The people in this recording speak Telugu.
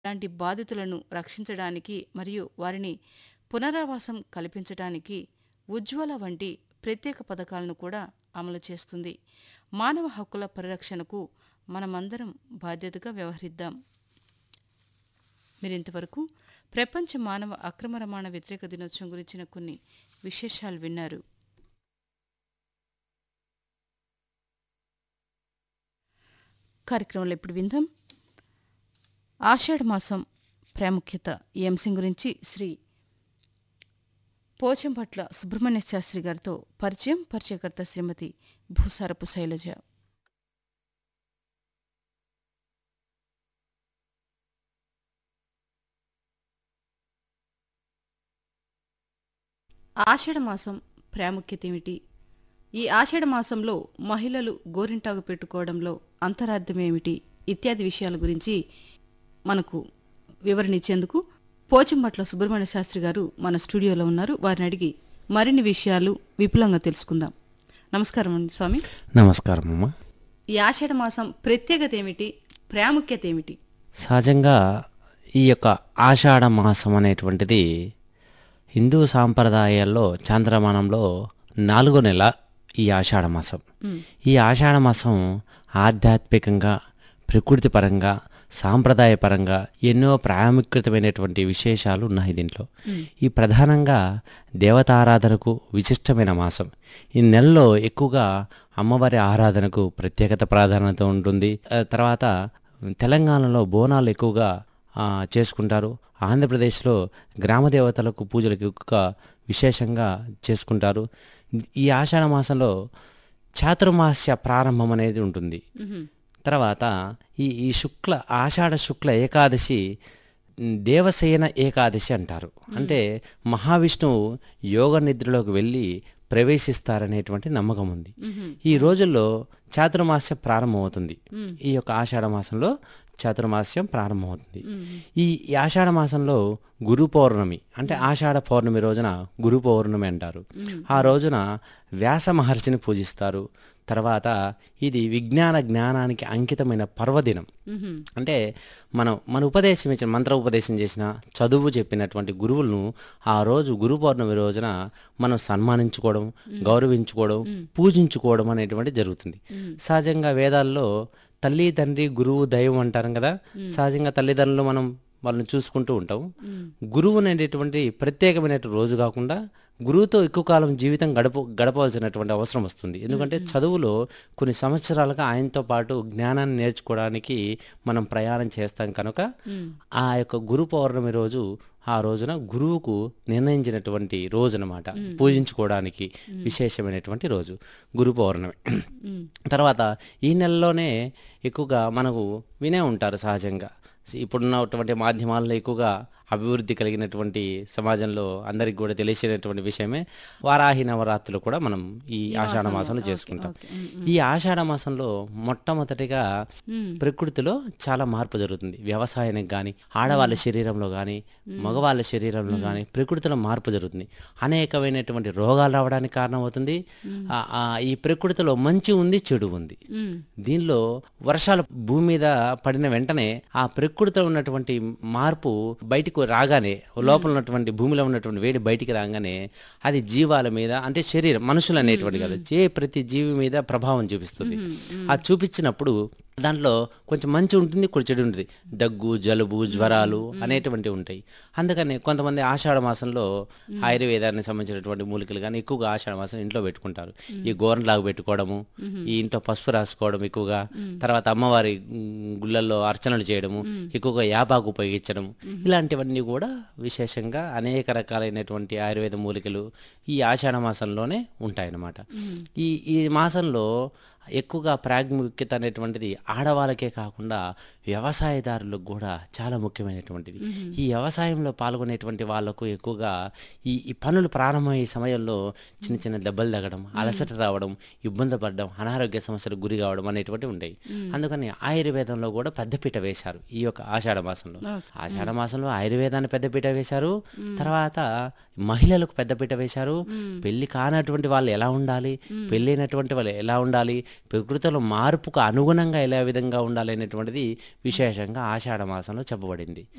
లాంటి బాధితులను రక్షించడానికి మరియు వారిని పునరావాసం కల్పించడానికి ఉజ్వల వంటి ప్రత్యేక పథకాలను కూడా అమలు చేస్తుంది మానవ హక్కుల పరిరక్షణకు మనమందరం బాధ్యతగా వ్యవహరిద్దాం మీరింతవరకు ప్రపంచ మానవ అక్రమ రవాణా వ్యతిరేక దినోత్సవం గురించిన కొన్ని విశేషాలు విన్నారు కార్యక్రమంలో ఇప్పుడు విందాం ఆషాఢ మాసం ప్రాముఖ్యత ఈ అంశం గురించి శ్రీ పోచంపట్ల సుబ్రహ్మణ్య శాస్త్రి గారితో పరిచయం పరిచయకర్త శ్రీమతి భూసారపు శైలజ ఆషాఢ మాసం ప్రాముఖ్యత ఏమిటి ఈ ఆషాఢ మాసంలో మహిళలు గోరింటాకు పెట్టుకోవడంలో అంతరార్థం ఏమిటి ఇత్యాది విషయాల గురించి మనకు వివరణ ఇచ్చేందుకు పోచంపట్ల సుబ్రహ్మణ్య శాస్త్రి గారు మన స్టూడియోలో ఉన్నారు వారిని అడిగి మరిన్ని విషయాలు విపులంగా తెలుసుకుందాం నమస్కారం అండి స్వామి నమస్కారం అమ్మ ఈ ఆషాఢ మాసం ప్రత్యేకత ఏమిటి ప్రాముఖ్యత ఏమిటి సహజంగా ఈ యొక్క ఆషాఢ మాసం అనేటువంటిది హిందూ సాంప్రదాయాల్లో చాంద్రమానంలో నాలుగో నెల ఈ ఆషాఢ మాసం ఈ ఆషాఢ మాసం ఆధ్యాత్మికంగా ప్రకృతి పరంగా సాంప్రదాయపరంగా ఎన్నో ప్రాముఖ్యతమైనటువంటి విశేషాలు ఉన్నాయి దీంట్లో ఈ ప్రధానంగా దేవతారాధనకు విశిష్టమైన మాసం ఈ నెలలో ఎక్కువగా అమ్మవారి ఆరాధనకు ప్రత్యేకత ప్రాధాన్యత ఉంటుంది ఆ తర్వాత తెలంగాణలో బోనాలు ఎక్కువగా ఆ, చేసుకుంటారు ఆంధ్రప్రదేశ్లో గ్రామ దేవతలకు పూజలకు ఎక్కువగా విశేషంగా చేసుకుంటారు ఈ ఆషాఢ మాసంలో చాతుర్మాస్య ప్రారంభం అనేది ఉంటుంది తర్వాత ఈ ఈ శుక్ల ఆషాఢ శుక్ల ఏకాదశి ఉమ్, దేవసేన ఏకాదశి అంటారు అంటే మహావిష్ణువు యోగ నిద్రలోకి వెళ్ళి ప్రవేశిస్తారనేటువంటి నమ్మకం ఉంది ఈ రోజుల్లో చాతుర్మాస్యం ప్రారంభమవుతుంది ఈ యొక్క ఆషాఢ మాసంలో చాతుర్మాస్యం ప్రారంభమవుతుంది ఈ ఈ ఆషాఢ మాసంలో గురు పౌర్ణమి అంటే ఆషాఢ పౌర్ణమి రోజున గురు పౌర్ణమి అంటారు ఆ రోజున వ్యాస మహర్షిని పూజిస్తారు తర్వాత ఇది విజ్ఞాన జ్ఞానానికి అంకితమైన పర్వదినం అంటే మనం మన ఉపదేశం ఇచ్చిన మంత్ర ఉపదేశం చేసిన చదువు చెప్పినటువంటి గురువులను ఆ రోజు గురు పౌర్ణమి రోజున మనం సన్మానించుకోవడం గౌరవించుకోవడం పూజించుకోవడం అనేటువంటి జరుగుతుంది సహజంగా వేదాల్లో తల్లి తండ్రి గురువు దైవం అంటారు కదా సహజంగా తల్లిదండ్రులు మనం వాళ్ళని చూసుకుంటూ ఉంటాం గురువు అనేటటువంటి ప్రత్యేకమైన రోజు కాకుండా గురువుతో ఎక్కువ కాలం జీవితం గడప గడపవలసినటువంటి అవసరం వస్తుంది ఎందుకంటే చదువులో కొన్ని సంవత్సరాలుగా ఆయనతో పాటు జ్ఞానాన్ని నేర్చుకోవడానికి మనం ప్రయాణం చేస్తాం కనుక ఆ యొక్క గురు పౌర్ణమి రోజు ఆ రోజున గురువుకు నిర్ణయించినటువంటి రోజు అనమాట పూజించుకోవడానికి విశేషమైనటువంటి రోజు గురు పౌర్ణమి తర్వాత ఈ నెలలోనే ఎక్కువగా మనకు వినే ఉంటారు సహజంగా ఇప్పుడున్నటువంటి మాధ్యమాల్లో ఎక్కువగా అభివృద్ధి కలిగినటువంటి సమాజంలో అందరికి కూడా తెలిసినటువంటి విషయమే వారాహి నవరాత్రులు కూడా మనం ఈ ఆషాఢ మాసంలో చేసుకుంటాం ఈ ఆషాఢ మాసంలో మొట్టమొదటిగా ప్రకృతిలో చాలా మార్పు జరుగుతుంది వ్యవసాయానికి కానీ ఆడవాళ్ళ శరీరంలో కానీ మగవాళ్ళ శరీరంలో కానీ ప్రకృతిలో మార్పు జరుగుతుంది అనేకమైనటువంటి రోగాలు రావడానికి కారణమవుతుంది ఆ- ఆ ఈ ప్రకృతిలో మంచి ఉంది చెడు ఉంది దీనిలో వర్షాలు భూమి మీద పడిన వెంటనే ఆ ప్రకృతిలో ఉన్నటువంటి మార్పు బయటకు రాగానే లోపల ఉన్నటువంటి భూమిలో ఉన్నటువంటి వేడి బయటికి రాగానే అది జీవాల మీద అంటే శరీరం మనుషులు అనేటువంటి కదా ఏ ప్రతి జీవి మీద ప్రభావం చూపిస్తుంది ఆ చూపించినప్పుడు దాంట్లో కొంచెం మంచి ఉంటుంది కొంచెం చెడు ఉంటుంది దగ్గు జలుబు జ్వరాలు అనేటువంటివి ఉంటాయి అందుకని కొంతమంది ఆషాఢ మాసంలో ఆయుర్వేదానికి సంబంధించినటువంటి మూలికలు కానీ ఎక్కువగా ఆషాఢ మాసం ఇంట్లో పెట్టుకుంటారు ఈ గోరంలాగా పెట్టుకోవడము ఈ ఇంట్లో పసుపు రాసుకోవడం ఎక్కువగా తర్వాత అమ్మవారి ఉమ్, గుళ్ళల్లో అర్చనలు చేయడము ఎక్కువగా యాపాకు ఉపయోగించడం ఇలాంటివన్నీ కూడా విశేషంగా అనేక రకాలైనటువంటి ఆయుర్వేద మూలికలు ఈ ఆషాఢ మాసంలోనే ఉంటాయన్నమాట ఈ ఈ మాసంలో ఎక్కువగా ప్రాముఖ్యత అనేటువంటిది ఆడవాళ్ళకే కాకుండా వ్యవసాయదారులకు కూడా చాలా ముఖ్యమైనటువంటిది ఈ వ్యవసాయంలో పాల్గొనేటువంటి వాళ్ళకు ఎక్కువగా ఈ ఈ పనులు ప్రారంభమయ్యే సమయంలో చిన్న చిన్న దెబ్బలు తగ్గడం అలసట రావడం ఇబ్బంది పడడం అనారోగ్య సమస్యలకు గురి కావడం అనేటువంటివి ఉంటాయి అందుకని ఆయుర్వేదంలో కూడా పెద్దపీట వేశారు ఈ యొక్క ఆషాఢ మాసంలో ఆషాఢ మాసంలో ఆయుర్వేదాన్ని పెద్దపీట వేశారు తర్వాత మహిళలకు పెద్దపీట వేశారు పెళ్లి కానటువంటి వాళ్ళు ఎలా ఉండాలి పెళ్ళైనటువంటి వాళ్ళు ఎలా ఉండాలి ప్రకృతిలో మార్పుకు అనుగుణంగా ఎలా విధంగా ఉండాలి అనేటువంటిది విశేషంగా ఆషాఢ మాసంలో చెప్పబడింది